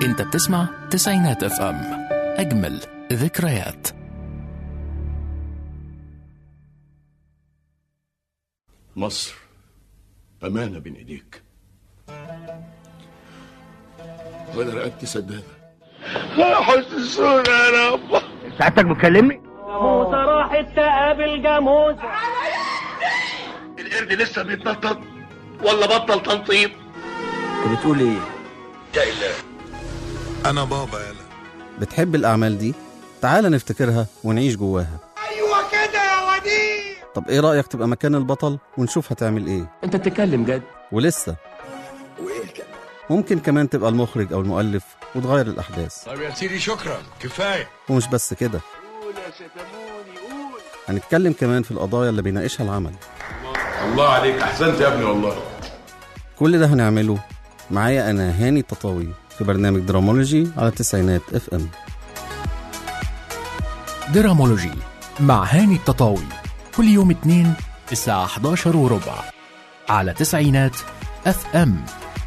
انت بتسمع تسعينات اف ام اجمل ذكريات مصر أمانة بين إيديك وأنا رقبتي سدادة حسن الصورة يا رب ساعتك بتكلمني جاموسة راحت تقابل جاموسة القرد لسه بيتنطط ولا بطل تنطيط انت بتقول ايه انا بابا يلا بتحب الأعمال دي؟ تعال نفتكرها ونعيش جواها ايوه كده يا وديع طب إيه رأيك تبقى مكان البطل ونشوف هتعمل إيه؟ انت بتتكلم جد ولسه وايه كده ممكن كمان تبقى المخرج أو المؤلف وتغير الأحداث طب يا سيدي شكرا كفايه ومش بس كده هنتكلم كمان في القضايا اللي بيناقشها العمل الله عليك أحسنت يا ابني والله كل ده هنعمله معايا أنا هاني التطاوي في برنامج درامولوجي على التسعينات اف ام درامولوجي مع هاني التطاوي كل يوم اثنين الساعة 11 وربع على تسعينات اف ام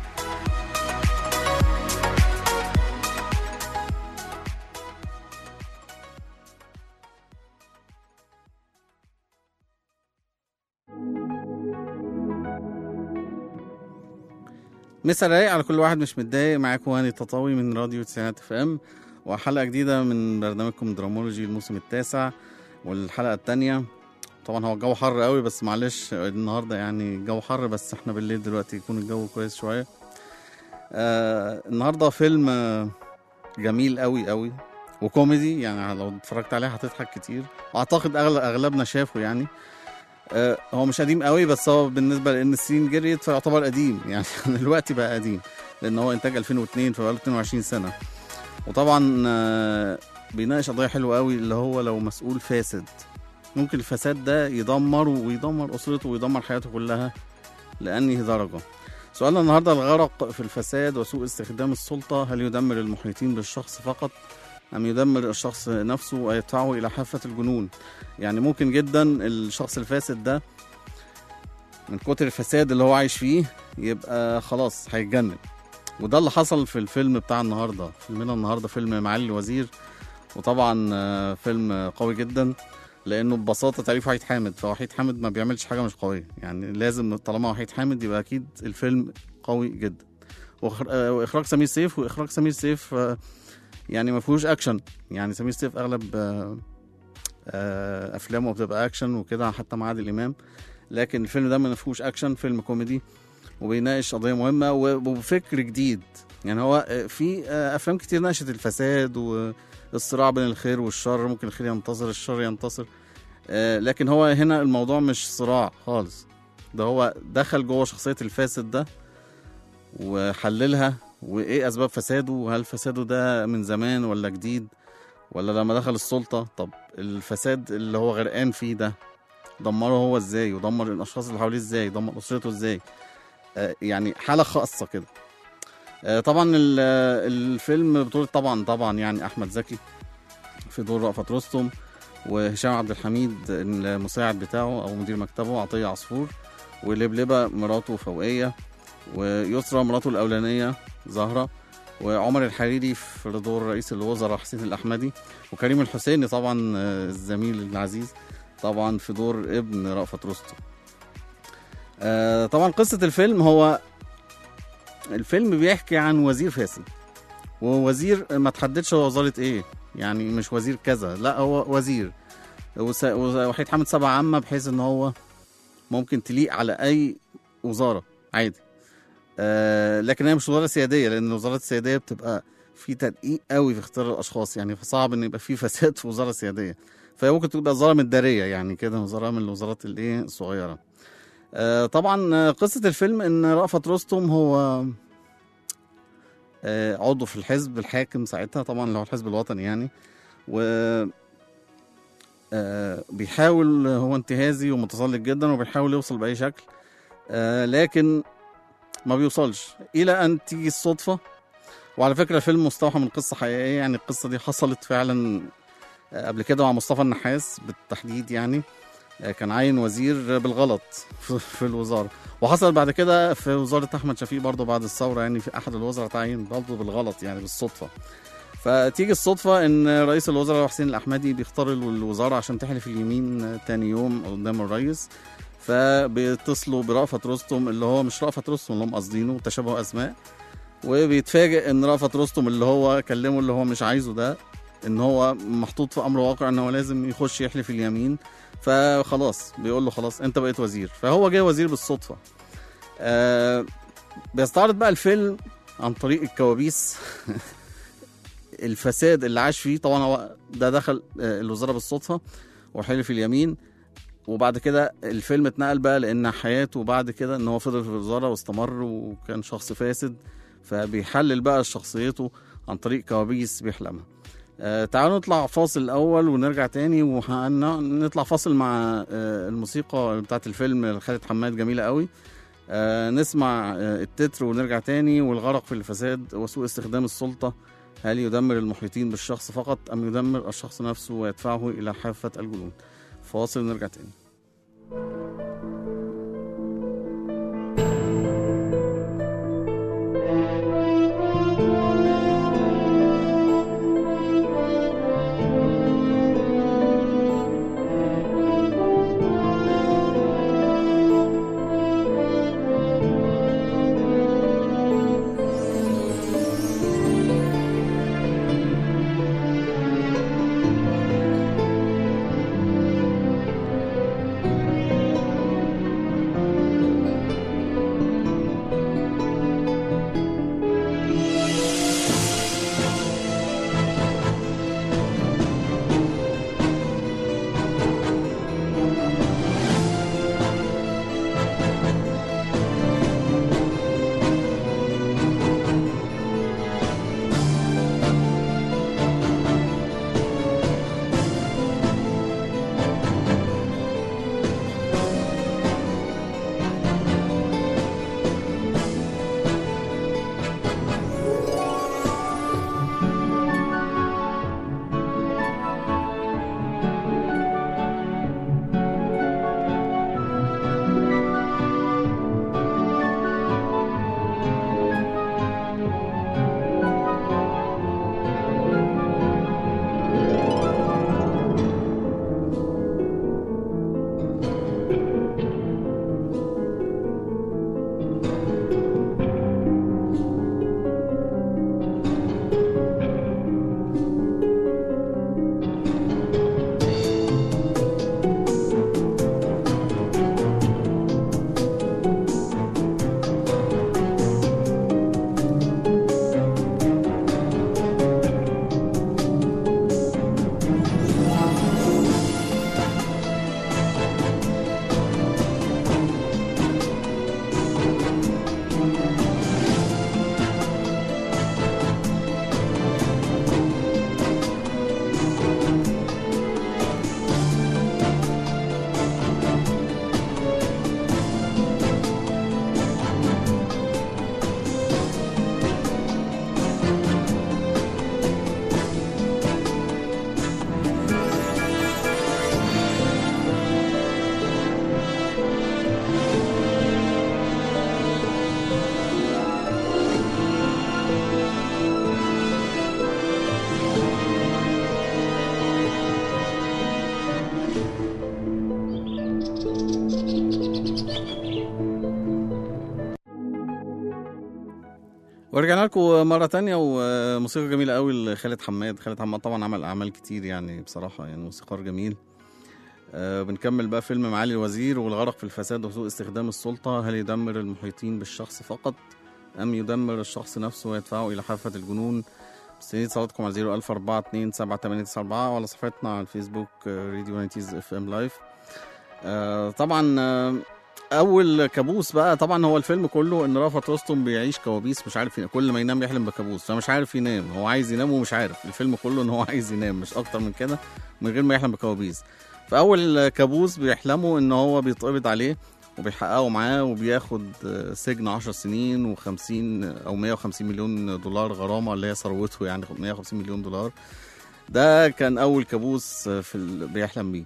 مسا رايق على كل واحد مش متضايق معاكم هاني التطاوي من راديو تسعينات اف ام وحلقة جديدة من برنامجكم درامولوجي الموسم التاسع والحلقة التانية طبعا هو الجو حر قوي بس معلش النهارده يعني الجو حر بس احنا بالليل دلوقتي يكون الجو كويس شوية آه النهارده فيلم آه، جميل قوي قوي وكوميدي يعني لو اتفرجت عليه هتضحك كتير واعتقد أغلب اغلبنا شافه يعني آه، هو مش قديم قوي بس هو بالنسبه لان السنين جريت فيعتبر قديم يعني دلوقتي بقى قديم لان هو انتاج 2002 فبقى له 22 سنه وطبعا آه، بيناقش قضيه حلوه قوي اللي هو لو مسؤول فاسد ممكن الفساد ده يدمر ويدمر اسرته ويدمر حياته كلها لانهي درجه سؤالنا النهارده الغرق في الفساد وسوء استخدام السلطه هل يدمر المحيطين بالشخص فقط ام يدمر الشخص نفسه ويدفعه الى حافه الجنون يعني ممكن جدا الشخص الفاسد ده من كتر الفساد اللي هو عايش فيه يبقى خلاص هيتجنن وده اللي حصل في الفيلم بتاع النهارده فيلمنا النهارده فيلم معالي الوزير وطبعا آه، فيلم قوي جدا لانه ببساطه تاليف وحيد حامد فوحيد حامد ما بيعملش حاجه مش قويه يعني لازم طالما وحيد حامد يبقى اكيد الفيلم قوي جدا وإخر- آه، واخراج سمير سيف واخراج سمير سيف آه، يعني ما فيهوش اكشن يعني سمير سيف اغلب آه، آه، افلامه بتبقى اكشن وكده حتى مع عادل امام لكن الفيلم ده ما فيهوش اكشن فيلم كوميدي وبيناقش قضيه مهمه و- وبفكر جديد يعني هو آه، في آه، افلام كتير ناقشت الفساد والصراع بين الخير والشر ممكن الخير ينتصر الشر ينتصر آه، لكن هو هنا الموضوع مش صراع خالص ده هو دخل جوه شخصيه الفاسد ده وحللها وايه اسباب فساده وهل فساده ده من زمان ولا جديد ولا لما دخل السلطه طب الفساد اللي هو غرقان فيه ده دمره هو ازاي ودمر الاشخاص اللي حواليه ازاي دمر اسرته ازاي آه يعني حاله خاصه كده آه طبعا ال- آه، الفيلم بطولة طبعا طبعا يعني احمد زكي في دور رأفت رستم وهشام عبد الحميد المساعد بتاعه او مدير مكتبه عطيه عصفور ولبلبه مراته فوقيه ويسرى مراته الاولانيه زهره وعمر الحريري في دور رئيس الوزراء حسين الاحمدي وكريم الحسيني طبعا آه، الزميل العزيز طبعا في دور ابن رأفت رستم آه، طبعا قصة الفيلم هو الفيلم بيحكي عن وزير فاسد ووزير ما تحددش هو وزارة ايه يعني مش وزير كذا لا هو وزير وس- وحيد حامد سبع عامة بحيث ان هو ممكن تليق على اي وزارة عادي آه لكن هي مش وزارة سيادية لان الوزارات السيادية بتبقى في تدقيق قوي في اختيار الاشخاص يعني فصعب ان يبقى في فساد في وزارة سيادية فهي ممكن تبقى وزارة مدارية يعني كده وزارة من الوزارات الايه الصغيرة آه طبعا آه، قصة الفيلم ان رأفت رستم هو آه عضو في الحزب الحاكم ساعتها طبعا اللي هو الحزب الوطني يعني و آه بيحاول هو انتهازي ومتسلط جدا وبيحاول يوصل بأي شكل آه لكن ما بيوصلش إلى أن تيجي الصدفة وعلى فكرة الفيلم مستوحى من قصة حقيقية يعني القصة دي حصلت فعلا آه، قبل كده مع مصطفى النحاس بالتحديد يعني آه، كان عين وزير بالغلط في- في الوزاره وحصل بعد كده في وزاره احمد شفيق برضه بعد الثوره يعني في احد الوزراء تعين برضه بالغلط يعني بالصدفه فتيجي الصدفه ان رئيس الوزراء حسين الاحمدي بيختار الوزاره عشان تحلف اليمين تاني يوم قدام الرئيس فبيتصلوا برأفت رستم اللي هو مش رأفت رستم اللي هم قاصدينه تشابه اسماء وبيتفاجئ ان رأفت رستم اللي هو كلمه اللي هو مش عايزه ده ان هو محطوط في امر واقع ان هو لازم يخش يحلف اليمين فخلاص بيقول له خلاص انت بقيت وزير فهو جاي وزير بالصدفه آه بيستعرض بقى الفيلم عن طريق الكوابيس الفساد اللي عاش فيه طبعا هو ده دخل آه، الوزاره بالصدفه وحلف اليمين وبعد كده الفيلم اتنقل بقى لان حياته بعد كده ان هو فضل في الوزاره واستمر وكان شخص فاسد فبيحلل بقى شخصيته عن طريق كوابيس بيحلمها آه تعالوا نطلع فاصل الاول ونرجع تاني ونطلع فاصل مع آه الموسيقى بتاعت الفيلم خالد حماد جميله قوي آه نسمع آه التتر ونرجع تاني والغرق في الفساد وسوء استخدام السلطه هل يدمر المحيطين بالشخص فقط ام يدمر الشخص نفسه ويدفعه الى حافه الجنون فاصل ونرجع تاني ورجعنا لكم مرة تانية وموسيقى جميلة قوي لخالد حماد خالد حماد طبعا عمل أعمال كتير يعني بصراحة يعني موسيقار جميل آه بنكمل بقى فيلم معالي الوزير والغرق في الفساد وسوء استخدام السلطة هل يدمر المحيطين بالشخص فقط أم يدمر الشخص نفسه ويدفعه إلى حافة الجنون مستنيين صلاتكم على 01000 4 7 8 9 4 وعلى صفحتنا على الفيسبوك راديو نايتيز اف ام لايف طبعا آه اول كابوس بقى طبعا هو الفيلم كله ان رأفت رستم بيعيش كوابيس مش عارف ينام. كل ما ينام يحلم بكابوس فمش عارف ينام هو عايز ينام ومش عارف الفيلم كله ان هو عايز ينام مش اكتر من كده من غير ما يحلم بكوابيس فاول كابوس بيحلمه ان هو بيتقبض عليه وبيحققوا معاه وبياخد سجن 10 سنين و50 او 150 مليون دولار غرامه اللي هي ثروته يعني 150 مليون دولار ده كان اول كابوس في ال... بيحلم بيه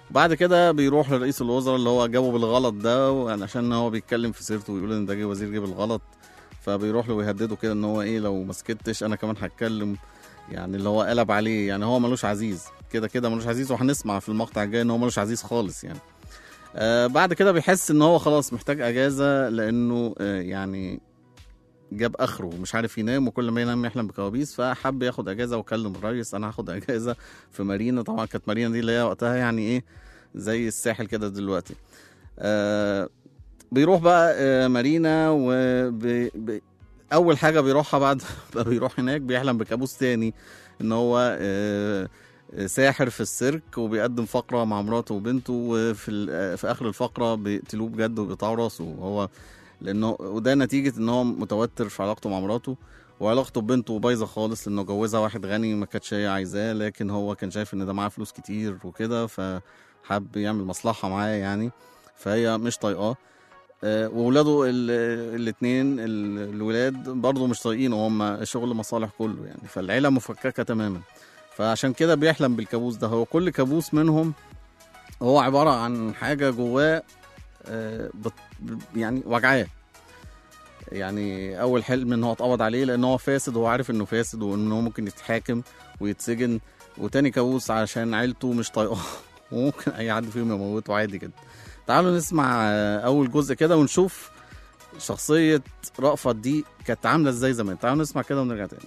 بعد كده بيروح لرئيس الوزراء اللي هو جابه بالغلط ده عشان هو بيتكلم في سيرته ويقول ان ده جه وزير جه بالغلط فبيروح له ويهدده كده ان هو ايه لو ما سكتش انا كمان هتكلم يعني اللي هو قلب عليه يعني هو ملوش عزيز كده كده ملوش عزيز وهنسمع في المقطع الجاي ان هو ملوش عزيز خالص يعني آه بعد كده بيحس ان هو خلاص محتاج اجازه لانه آه يعني جاب اخره مش عارف ينام وكل ما ينام يحلم بكوابيس فحب ياخد اجازه وكلم الريس انا هاخد اجازه في مارينا طبعا كانت مارينا دي اللي هي وقتها يعني ايه زي الساحل كده دلوقتي آه بيروح بقى آه مارينا و اول حاجه بيروحها بعد ما بيروح هناك بيحلم بكابوس تاني ان هو آه ساحر في السيرك وبيقدم فقره مع مراته وبنته وفي ال- في اخر الفقره بيقتلوه بجد وبيقطعوا راسه وهو لانه وده نتيجه ان هو متوتر في علاقته مع مراته وعلاقته ببنته بايظه خالص لانه جوزها واحد غني ما كانتش هي عايزاه لكن هو كان شايف ان ده معاه فلوس كتير وكده فحب يعمل مصلحه معاه يعني فهي مش طايقاه آه، وولاده الاثنين الولاد برضه مش طايقينه هم شغل مصالح كله يعني فالعيله مفككه تماما فعشان كده بيحلم بالكابوس ده هو كل كابوس منهم هو عباره عن حاجه جواه آه، بت- يعني وجعاه يعني اول حلم ان هو اتقبض عليه لان هو فاسد وهو عارف انه فاسد وان هو ممكن يتحاكم ويتسجن وتاني كابوس عشان عيلته مش طايقاه وممكن اي حد فيهم يموته عادي جدا تعالوا نسمع آه، اول جزء كده ونشوف شخصية رأفت دي كانت عاملة ازاي زمان تعالوا نسمع كده ونرجع تاني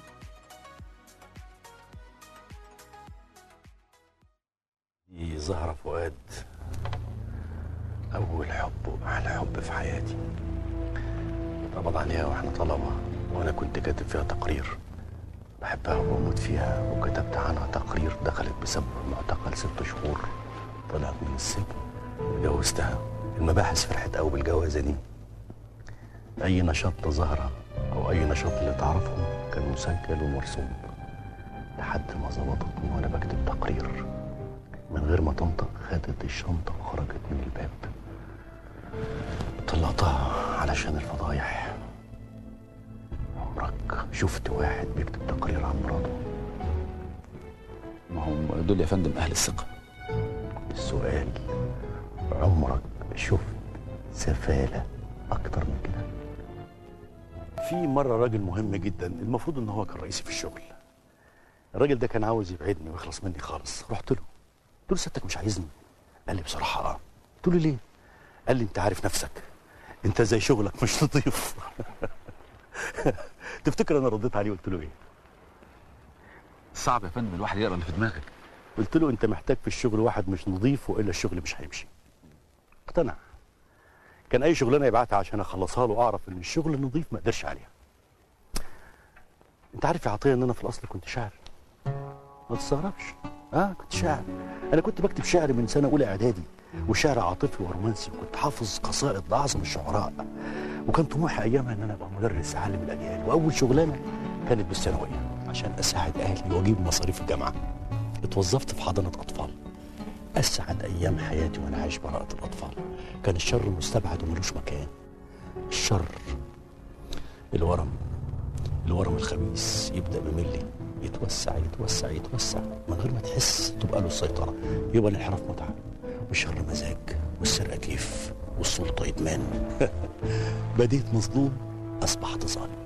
دي زهرة فؤاد أول حب وأحلى حب في حياتي اتقبض عليها وإحنا طلبة وأنا كنت كاتب فيها تقرير بحبها وبموت فيها وكتبت عنها تقرير دخلت بسبب المعتقل ست شهور طلعت من السجن اتجوزتها المباحث فرحت قوي بالجوازة دي أي نشاط لزهرة أو أي نشاط اللي تعرفهم كان مسجل ومرسوم لحد ما ظبطتني وأنا بكتب تقرير من غير ما تنطق خدت الشنطة وخرجت من الباب طلعتها علشان الفضايح عمرك شفت واحد بيكتب تقرير عن مراته ما هم دول يا فندم اهل الثقه السؤال عمرك شفت سفالة أكتر من كده في مرة راجل مهم جدا المفروض إن هو كان رئيسي في الشغل الراجل ده كان عاوز يبعدني ويخلص مني خالص رحت له قلت له ستك مش عايزني قال لي بصراحة اه قلت له ليه قال لي انت عارف نفسك انت زي شغلك مش لطيف تفتكر انا رديت عليه قلت له ايه صعب يا فندم الواحد يقرا اللي في دماغك قلت له انت محتاج في الشغل واحد مش نظيف والا الشغل مش هيمشي اقتنع كان اي شغلانه يبعتها عشان اخلصها له اعرف ان الشغل نظيف ما اقدرش عليها انت عارف يا عطيه ان انا في الاصل كنت شاعر ما تستغربش اه كنت شاعر انا كنت بكتب شعر من سنه اولى اعدادي وشعر عاطفي ورومانسي وكنت حافظ قصائد لاعظم الشعراء وكان طموحي ايامها ان انا ابقى مدرس اعلم الاجيال واول شغلانه كانت بالثانويه عشان اساعد اهلي واجيب مصاريف الجامعه اتوظفت في حضانه اطفال اسعد ايام حياتي وانا عايش براءه الاطفال كان الشر مستبعد وملوش مكان الشر الورم الورم الخبيث يبدا بملي يتوسع يتوسع يتوسع من غير ما تحس تبقى له السيطره يبقى الانحراف متعه والشر مزاج والسرقه كيف والسلطه ادمان بديت مظلوم اصبحت ظالم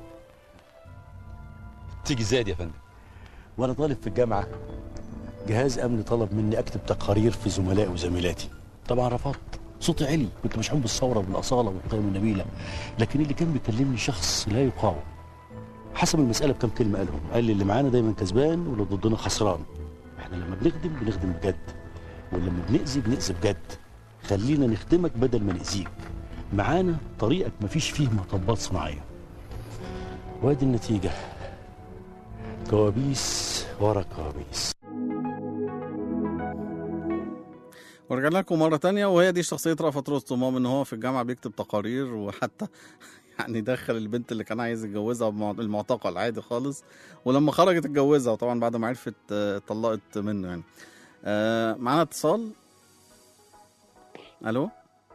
تيجي زاد يا فندم وانا طالب في الجامعه جهاز امن طلب مني اكتب تقارير في زملائي وزميلاتي طبعا رفضت صوتي عالي كنت مشحون بالثوره وبالاصاله والقيم النبيله لكن اللي كان بيكلمني شخص لا يقاوم حسب المساله بكم كلمه قالهم قال لي اللي معانا دايما كسبان واللي ضدنا خسران احنا لما بنخدم بنخدم بجد ولما بنأذي بنأذي بجد خلينا نخدمك بدل ما نأذيك معانا طريقك مفيش فيه مطبات صناعيه وادي النتيجه كوابيس ورا كوابيس ورجعنا لكم مرة تانية وهي دي شخصية رأفت رستم هو ان هو في الجامعة بيكتب تقارير وحتى يعني دخل البنت اللي كان عايز يتجوزها بمع- المعتقل عادي خالص ولما خرجت اتجوزها وطبعا بعد ما عرفت آه، اتطلقت منه يعني آه معانا اتصال الو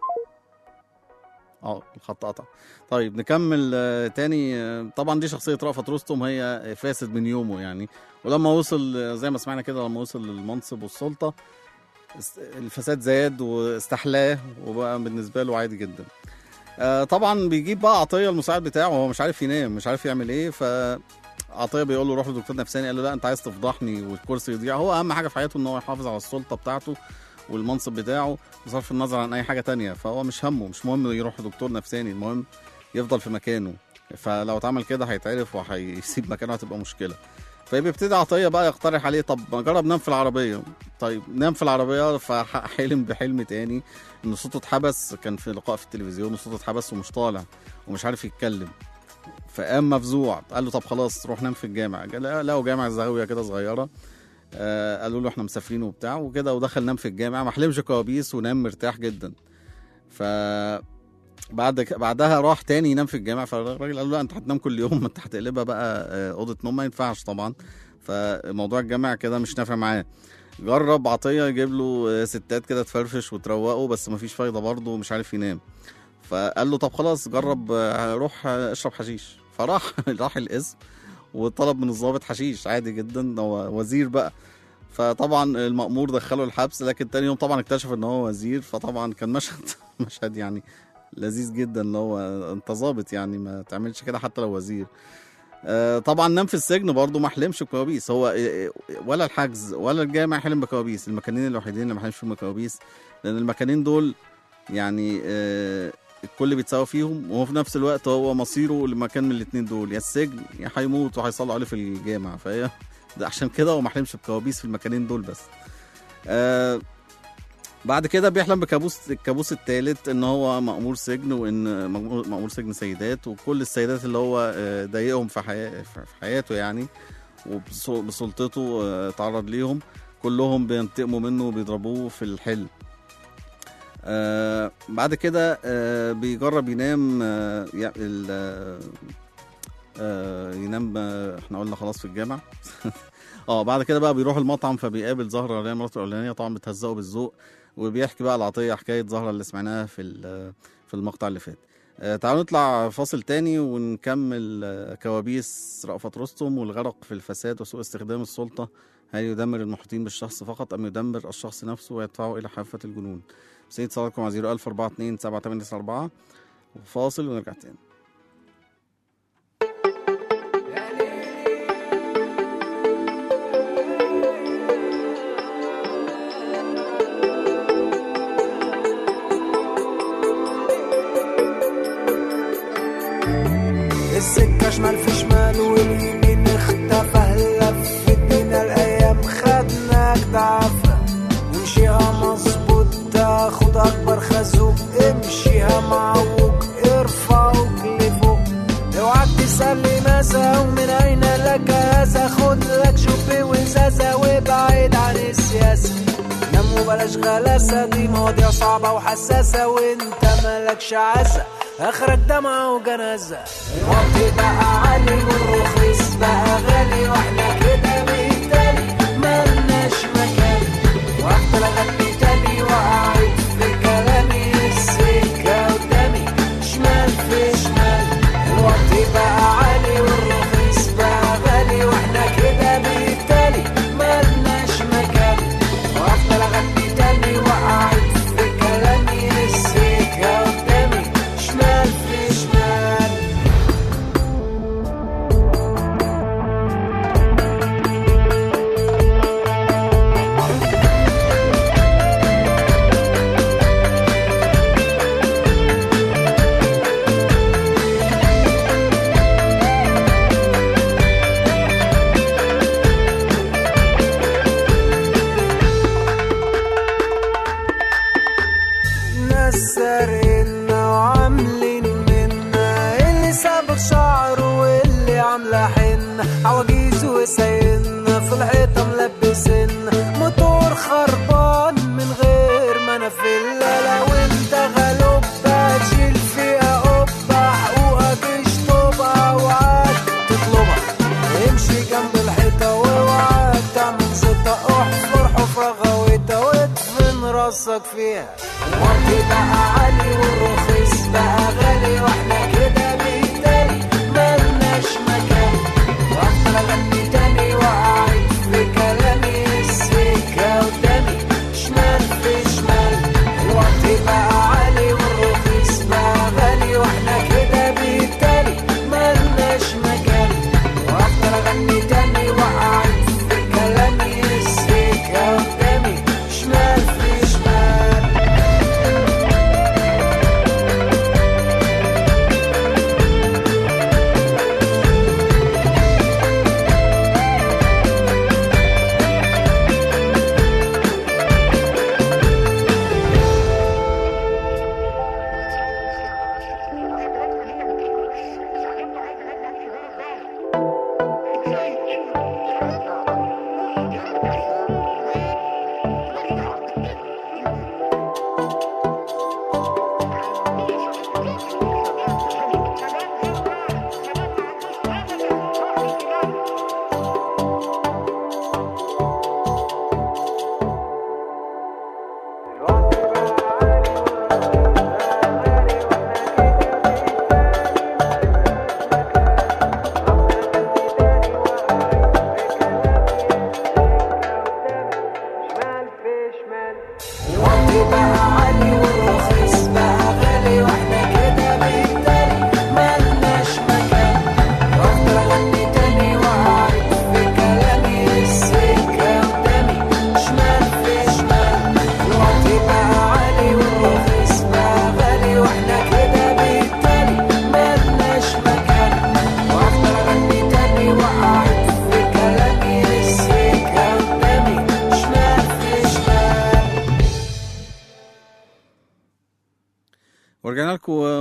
اه الخط قطع طيب نكمل آه، تاني آه، طبعا دي شخصية رأفت رستم هي فاسد من يومه يعني ولما وصل آه، زي ما سمعنا كده لما وصل للمنصب والسلطة است- الفساد زاد واستحلاه وبقى بالنسبه له عادي جدا آه، طبعا بيجيب بقى عطيه المساعد بتاعه هو مش عارف ينام مش عارف يعمل ايه ف عطيه بيقول له روح لدكتور نفساني قال له لا انت عايز تفضحني والكرسي يضيع هو اهم حاجه في حياته ان هو يحافظ على السلطه بتاعته والمنصب بتاعه بصرف النظر عن اي حاجه تانية فهو مش همه مش مهم يروح لدكتور نفساني المهم يفضل في مكانه فلو اتعمل كده هيتعرف وهيسيب مكانه هتبقى مشكله فبيبتدي عطيه بقى يقترح عليه طب ما جرب نام في العربيه طيب نام في العربيه فحلم بحلم تاني ان صوته اتحبس كان في لقاء في التلفزيون وصوته اتحبس ومش طالع ومش عارف يتكلم فقام مفزوع قال له طب خلاص روح نام في الجامع قال لا- لقوا جامع زاويه كده صغيره آه قالوا له احنا مسافرين وبتاع وكده ودخل نام في الجامع ما حلمش كوابيس ونام مرتاح جدا ف بعد ك- بعدها راح تاني ينام في الجامع فالراجل قال له لا انت هتنام كل يوم ما انت هتقلبها بقى آه، اوضه نوم ما ينفعش طبعا فموضوع الجامع كده مش نافع معاه جرب عطيه يجيب له آه، ستات كده تفرفش وتروقه بس مفيش فايده برضه ومش عارف ينام فقال له طب خلاص جرب آه، روح آه، اشرب حشيش فراح راح القسم وطلب من الضابط حشيش عادي جدا هو وزير بقى فطبعا المأمور دخله الحبس لكن تاني يوم طبعا اكتشف ان هو وزير فطبعا كان مشهد مشهد يعني لذيذ جدا اللي هو انت ظابط يعني ما تعملش كده حتى لو وزير آه، طبعا نام في السجن برضه ما حلمش بكوابيس هو آه، ولا الحجز ولا الجامع حلم بكوابيس المكانين الوحيدين اللي ما حلمش فيهم بكوابيس لان المكانين دول يعني آه، الكل بيتساوى فيهم وهو في نفس الوقت هو مصيره لمكان من الاثنين دول يا السجن يا هيموت وهيصلوا عليه في الجامع فهي ده عشان كده هو ما حلمش بكوابيس في المكانين دول بس آه بعد كده بيحلم بكابوس الكابوس الثالث ان هو مأمور سجن وان مأمور مأمور سجن سيدات وكل السيدات اللي هو آه، ضايقهم في حياة في حياته يعني وبسلطته آه، تعرض ليهم كلهم بينتقموا منه وبيضربوه في الحلم آه بعد كده آه بيجرب ينام آه يع- ال- آه آه ينام آه احنا قلنا خلاص في الجامع اه بعد كده بقى بيروح المطعم فبيقابل زهره اللي هي مراته الاولانيه طبعا بتهزقه بالذوق وبيحكي بقى العطيه حكايه زهره اللي سمعناها في ال- في المقطع اللي فات آه تعالوا نطلع فاصل تاني ونكمل آه كوابيس رأفت رستم والغرق في الفساد وسوء استخدام السلطة هل يدمر المحيطين بالشخص فقط أم يدمر الشخص نفسه ويدفعه إلى حافة الجنون سيد صديقكم على 01042 7894 وفاصل ونرجع تاني السكة شمال في شمال واليمين اختفى لفت بينا الأيام خدناك ضعفة نمشيها مظبوط تاخد أكبر خازوق امشيها معوج ارفعوك لفوق اوعك تسألني ماذا ومن أين لك هذا خد لك شوبي وزازة وابعد عن السياسة نام وبلاش غلاسة دي مواضيع صعبة وحساسة وانت مالكش عزة اخرك دمعة وجنازة الوقت بقى عالي والرخيص بقى غالي واحنا كده بالتالي ملناش مكان واحدة لغتني تاني وقعت في كلامي السكة قدامي شمال في شمال الوقت بقى عالي والرخيص بقى غالي واحنا كده بالتالي ملناش مكان واحدة لغتني تاني وقعت في كلامي السكة قدامي شمال في شمال ناس سارقنا وعاملين منا اللي سابق شعره واللي عامله حنة عواجيز وسايقنا في الحيطة ملبسنا موتور خربان من غير ما انا في لو انت غلوب تشيل فيها قبة حقوقك اشطبها اوعاك تطلبها امشي جنب الحيطة واوعاك تعمل زيطة احفر حفرة غويطة وادفن راسك فيها الوقت بقى عالي والرخيص بقى غالي واحنا كده بالتالي ملناش مكان واحدة غني تاني وقعت في كلامي السكة قدامي شمال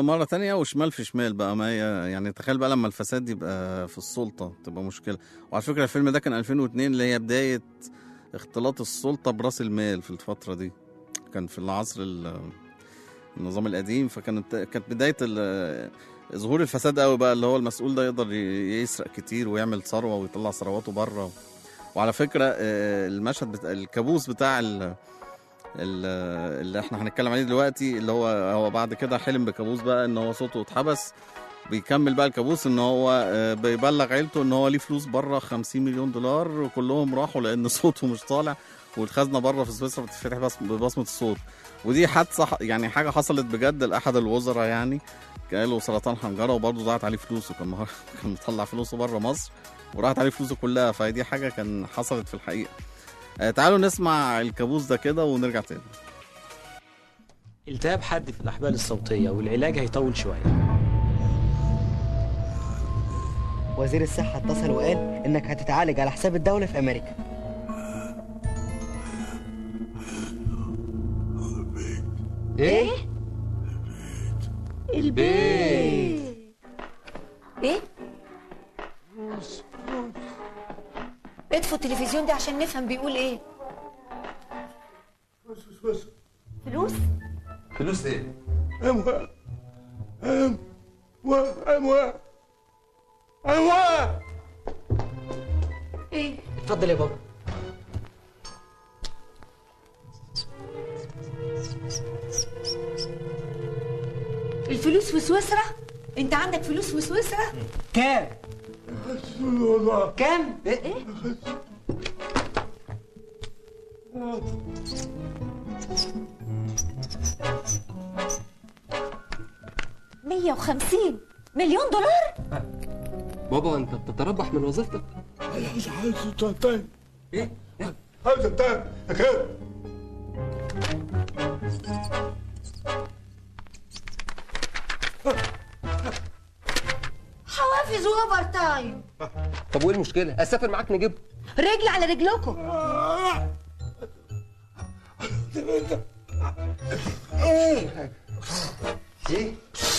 ومره تانية وشمال في شمال بقى ما هي يعني تخيل بقى لما الفساد يبقى في السلطه تبقى مشكله وعلى فكره الفيلم ده كان 2002 اللي هي بدايه اختلاط السلطه براس المال في الفتره دي كان في العصر ال- النظام القديم فكانت كانت بدايه ال- ظهور الفساد قوي بقى اللي هو المسؤول ده يقدر ي- يسرق كتير ويعمل ثروه ويطلع ثرواته بره وعلى فكره آه، المشهد بتاع الكابوس بتاع ال- ال- اللي احنا هنتكلم عليه دلوقتي اللي هو هو بعد كده حلم بكابوس بقى ان هو صوته اتحبس بيكمل بقى الكابوس ان هو آه، بيبلغ عيلته ان هو ليه فلوس بره 50 مليون دولار وكلهم راحوا لان صوته مش طالع والخزنه بره في سويسرا بتتفتح بس ببصمه الصوت ودي حادثه ح- يعني حاجه حصلت بجد لاحد الوزراء يعني كان له سرطان حنجره وبرضه ضاعت عليه فلوسه كان مه- كان مطلع فلوسه بره مصر وراحت عليه فلوسه كلها فدي حاجه كان حصلت في الحقيقه آه، تعالوا نسمع الكابوس ده كده ونرجع تاني التهاب حاد في الأحبال الصوتية والعلاج هيطول شوية وزير الصحة اتصل وقال إنك هتتعالج على حساب الدولة في أمريكا ايه البيت ايه اطفوا التلفزيون ده عشان نفهم بيقول ايه فلوس فلوس ايه؟ اموال اموال اموال اموال ايه اتفضل يا بابا الفلوس في سويسرا انت عندك فلوس في سويسرا كام؟ كام؟ ايه مية وخمسين مليون دولار بابا انت بتتربح من وظيفتك انا مش عايز تاني ايه عايز تاني كده حوافز واوفر تايم طب وايه المشكله اسافر معاك نجيبه رجل على رجلكم ايه ايه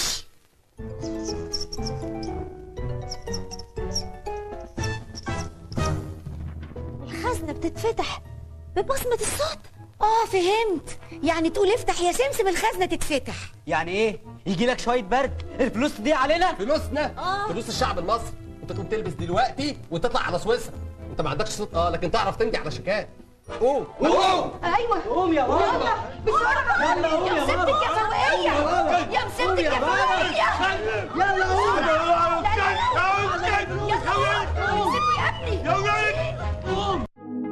الخزنة بتتفتح ببصمة الصوت اه فهمت يعني تقول افتح يا سمسم الخزنة تتفتح يعني إيه؟ يجي لك شوية برد الفلوس دي علينا؟ فلوسنا آه. فلوس الشعب المصري انت تقوم تلبس دلوقتي وتطلع على سويسرا انت ما عندكش صوت اه لكن تعرف تنجح على شيكات قوم قوم ايوه قوم يا بابا يلا بسرعة يلا قوم يا يا مسبتك بابا. يا فوقية يا مسبتك يا فوقية يلا قوم لا لا لا يا صوت امسكوا يا ابني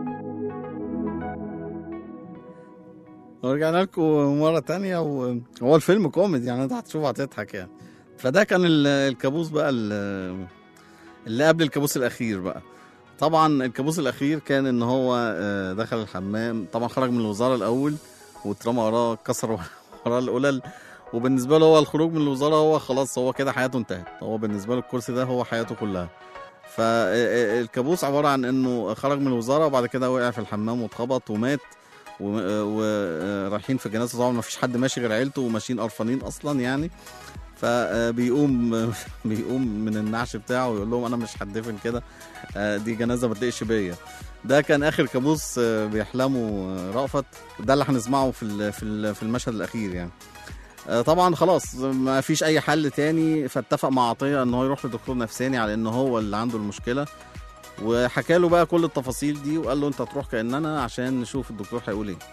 ورجعنا لكم مرة تانية وهو الفيلم كوميدي يعني انت هتشوفه هتضحك يعني فده كان ال- الكابوس بقى ال- اللي قبل الكابوس الأخير بقى طبعا الكابوس الأخير كان إن هو آه، دخل الحمام طبعا خرج من الوزارة الأول واترمى وراه كسر وراه القلل وبالنسبة له هو الخروج من الوزارة هو خلاص هو كده حياته انتهت هو بالنسبة له الكرسي ده هو حياته كلها فالكابوس عبارة عن إنه خرج من الوزارة وبعد كده وقع في الحمام واتخبط ومات ورايحين في جنازه طبعا ما فيش حد ماشي غير عيلته وماشيين قرفانين اصلا يعني فبيقوم بيقوم من النعش بتاعه ويقول لهم انا مش هدفن كده آه، دي جنازه ما تليقش بيا ده كان اخر كابوس آه، بيحلمه آه، رأفت ده اللي هنسمعه في ال- في ال- في المشهد الاخير يعني آه، طبعا خلاص ما فيش اي حل تاني فاتفق مع عطيه ان هو يروح لدكتور نفساني على ان هو اللي عنده المشكله وحكى له بقى كل التفاصيل دي وقال له انت تروح كاننا عشان نشوف الدكتور هيقول ايه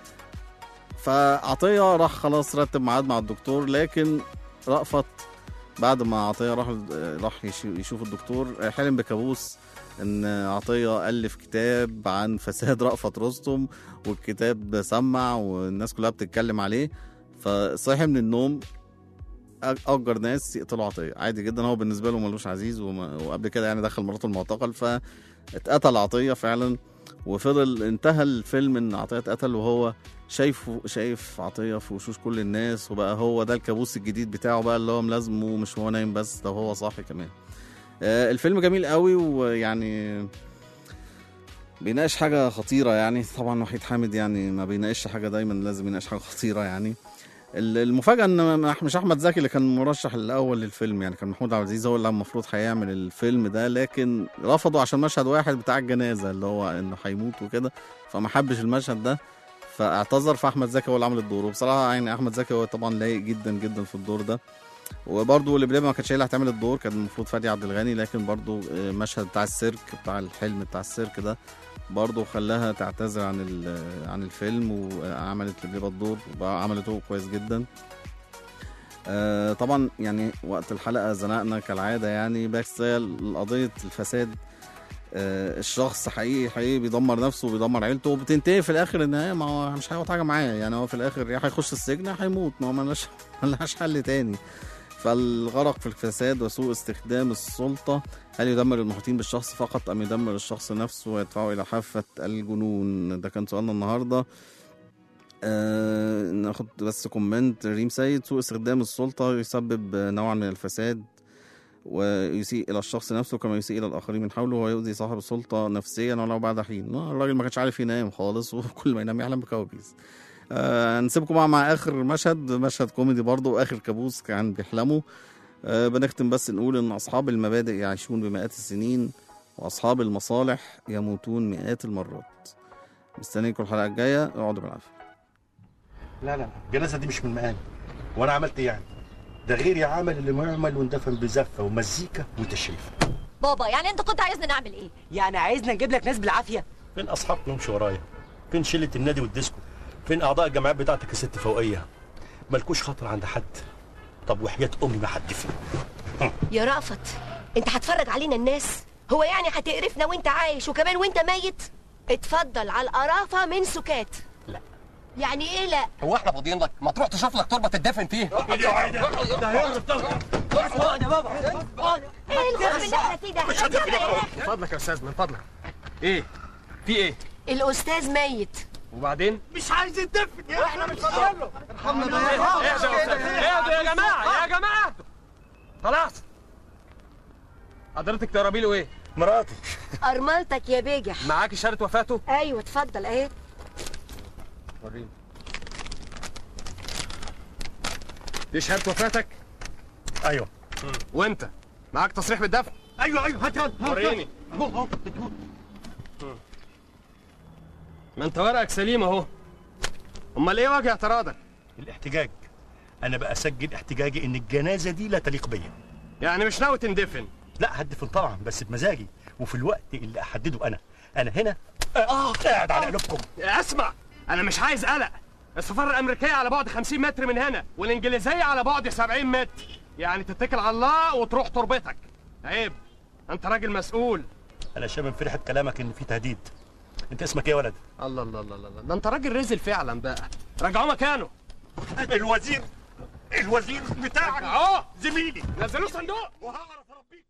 فعطيه راح خلاص رتب ميعاد مع الدكتور لكن رأفت بعد ما عطيه راح راح يش- يشوف الدكتور حلم بكابوس ان عطيه الف كتاب عن فساد رأفت رستم والكتاب سمع والناس كلها بتتكلم عليه فصحي من النوم أج- اجر ناس يقتلوا عطيه عادي جدا هو بالنسبه له ملوش عزيز وما- وقبل كده يعني دخل مراته المعتقل فاتقتل عطيه فعلا وفضل انتهى الفيلم ان عطيه اتقتل وهو شايف شايف عطيه في وشوش كل الناس وبقى هو ده الكابوس الجديد بتاعه بقى اللي هو ملازمه مش هو نايم بس ده هو صاحي كمان آه، الفيلم جميل قوي ويعني بيناقش حاجة خطيرة يعني طبعا وحيد حامد يعني ما بيناقش حاجة دايما لازم يناقش حاجة خطيرة يعني ال- المفاجاه ان مح- مش احمد زكي اللي كان مرشح الاول للفيلم يعني كان محمود عبد العزيز هو اللي المفروض هيعمل الفيلم ده لكن رفضوا عشان مشهد واحد بتاع الجنازه اللي هو انه هيموت وكده فما حبش المشهد ده فاعتذر فاحمد زكي هو اللي عمل الدور وبصراحه يعني احمد زكي هو طبعا لايق جدا جدا في الدور ده وبرضه اللي بليبه ما كانتش هي اللي هتعمل الدور كان المفروض فادي عبد الغني لكن برضه آه، مشهد بتاع السيرك بتاع الحلم بتاع السيرك ده برضه خلاها تعتذر عن ال- عن الفيلم وعملت لبليبه الدور وعملته كويس جدا آه، طبعا يعني وقت الحلقه زنقنا كالعاده يعني بس هي قضيه الفساد آه، الشخص حقيقي حقيقي بيدمر نفسه وبيدمر عيلته وبتنتهي في الاخر ان هي ما هو مش هياخد حاجه معاه يعني هو في الاخر يا هيخش السجن يا هيموت ما هو ملهاش ملهاش حل تاني فالغرق في الفساد وسوء استخدام السلطة هل يدمر المحيطين بالشخص فقط أم يدمر الشخص نفسه ويدفعه إلى حافة الجنون ده كان سؤالنا النهاردة آه ناخد بس كومنت ريم سيد سوء استخدام السلطة يسبب نوعا من الفساد ويسيء إلى الشخص نفسه كما يسيء إلى الآخرين من حوله ويؤذي صاحب السلطة نفسيا ولو بعد حين آه، الراجل ما كانش عارف ينام خالص وكل ما ينام يحلم بكوابيس آه نسيبكم بقى مع اخر مشهد مشهد كوميدي برضه واخر كابوس كان بيحلموا آه بنختم بس نقول ان اصحاب المبادئ يعيشون بمئات السنين واصحاب المصالح يموتون مئات المرات مستنيكم الحلقه الجايه اقعدوا بالعافيه لا لا الجنازه دي مش من مقامي وانا عملت ايه يعني ده غيري عمل اللي ما يعمل واندفن بزفه ومزيكا وتشريف بابا يعني انت كنت عايزنا نعمل ايه يعني عايزنا نجيب لك ناس بالعافيه فين اصحابكم يمشوا ورايا فين شله النادي والديسكو فين اعضاء الجمعيات بتاعتك يا ست فوقيه مالكوش خاطر عند حد طب وحياه امي ما حد فيه يا رأفت انت هتفرج علينا الناس هو يعني هتقرفنا وانت عايش وكمان وانت ميت اتفضل على القرافة من سكات لا. يعني ايه لا هو احنا فاضيين لك ما تروح تشوف لك تربه تدفن فيها اقعد يا بابا اقعد ايه الخوف اللي احنا فيه ده مش يلا يا أخي. من فضلك يا استاذ من فضلك ايه في ايه الاستاذ ميت وبعدين مش عايز يدفن يا احنا مش فاضيين له ارحمنا بقى اهدوا يا أستاذ، اهدوا يا جماعه يا جماعه خلاص حضرتك تقربي له ايه مراتي ارملتك يا بيجح معاكي شهاده وفاته ايوه اتفضل اهي وريني دي شهاده وفاتك ايوه وانت معاك تصريح بالدفن ايوه ايوه هات هات هات. وريني اهو اهو ما انت ورقك سليم اهو امال ايه وجه اعتراضك الاحتجاج انا بقى اسجل احتجاجي ان الجنازه دي لا تليق بيا يعني مش ناوي تندفن لا هدفن طبعا بس بمزاجي وفي الوقت اللي احدده انا انا هنا اه قاعد على قلوبكم اسمع انا مش عايز قلق السفاره الامريكيه على بعد 50 متر من هنا والانجليزيه على بعد 70 متر يعني تتكل على الله وتروح تربتك عيب انت راجل مسؤول انا شامم في ريحه كلامك ان في تهديد انت اسمك ايه يا ولد الله الله الله الله ده انت راجل رزل فعلا بقى رجعوه مكانه الوزير الوزير بتاعك اهو زميلي نزلوه صندوق وهعرف اربيك